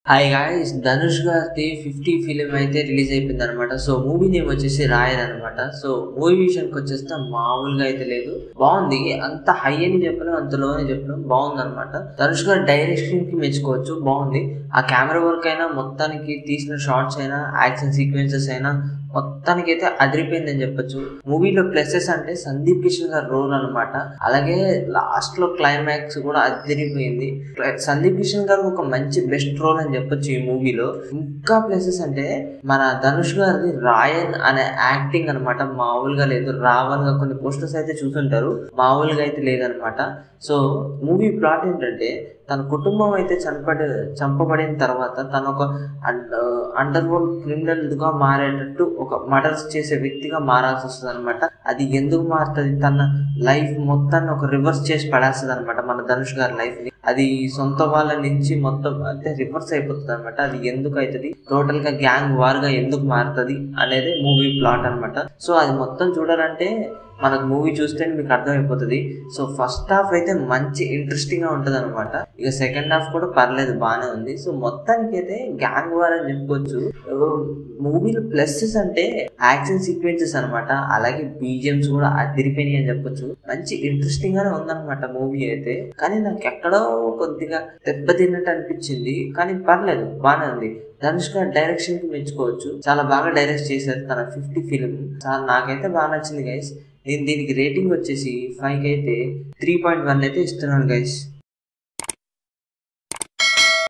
hi guys Dhanush గారి fifty film అయితే release అయిపోయింది అనమాట సో మూవీ నేమ్ వచ్చేసి రాయన్ అనమాట సో మూవీ విషయానికి వచ్చేస్తే మామూలుగా అయితే లేదు బాగుంది అంత హై అని చెప్పలేం అంత లో అని చెప్పలేం బాగుంది అనమాట ధనుష్ గారి డైరెక్షన్ కి మెచ్చుకోవచ్చు బాగుంది ఆ కెమెరా వర్క్ అయినా మొత్తానికి తీసిన షార్ట్స్ అయినా యాక్షన్ సీక్వెన్సెస్ అయినా మొత్తానికి అయితే అదిరిపోయిందని చెప్పొచ్చు మూవీలో ప్లసెస్ అంటే సందీప్ కిషన్ గారి రోల్ అనమాట అలాగే లాస్ట్ లో క్లైమాక్స్ కూడా అదిరిపోయింది సందీప్ కిషన్ గారు ఒక మంచి బెస్ట్ రోల్ అని చెప్పొచ్చు ఈ మూవీలో ఇంకా ప్లేసెస్ అంటే మన ధనుష్ గారిది రాయన్ అనే యాక్టింగ్ అనమాట మామూలుగా లేదు రావణ్ గా కొన్ని పోస్టర్స్ అయితే చూసుంటారు మామూలుగా అయితే లేదనమాట సో మూవీ ప్లాట్ ఏంటంటే తన కుటుంబం అయితే చంపడి చంపబడిన తర్వాత తను ఒక అండర్ వరల్డ్ క్రిమినల్ గా మారేటట్టు ఒక మర్డర్స్ చేసే వ్యక్తిగా మారాల్సి వస్తుంది అనమాట అది ఎందుకు మారుతుంది తన లైఫ్ మొత్తాన్ని ఒక రివర్స్ చేసి పడేస్తుంది అనమాట మన ధనుష్ గారి లైఫ్ ని అది సొంత వాళ్ళ నుంచి మొత్తం అంటే రివర్స్ అయిపోతుంది అనమాట అది ఎందుకు అవుతుంది టోటల్ గా గ్యాంగ్ వార్ గా ఎందుకు మారుతుంది అనేది మూవీ ప్లాట్ అనమాట సో అది మొత్తం చూడాలంటే మనకు మూవీ చూస్తే మీకు అర్థమైపోతుంది సో ఫస్ట్ హాఫ్ అయితే మంచి ఇంట్రెస్టింగ్ గా ఉంటది అనమాట ఇక సెకండ్ హాఫ్ కూడా పర్లేదు బాగానే ఉంది సో మొత్తానికి అయితే గ్యాంగ్ వార్ అని చెప్పుకోవచ్చు మూవీలో ప్లస్సెస్ అంటే యాక్షన్ సీక్వెన్సెస్ అనమాట అలాగే బీజిఎమ్స్ కూడా అదిరిపోయినాయి అని చెప్పొచ్చు మంచి ఇంట్రెస్టింగ్ గానే ఉందన్నమాట మూవీ అయితే కానీ నాకు ఎక్కడో కొద్దిగా దెబ్బతిన్నట్టు అనిపించింది కానీ పర్లేదు బాగానే ఉంది ధనుష్ గారు డైరెక్షన్ కి మెచ్చుకోవచ్చు చాలా బాగా డైరెక్ట్ చేశారు తన ఫిఫ్టీ ఫిలిం చాలా నాకైతే బాగా నచ్చింది గైస్ నేను దీనికి రేటింగ్ వచ్చేసి ఫైవ్ అయితే త్రీ పాయింట్ వన్ అయితే ఇస్తున్నాను గైస్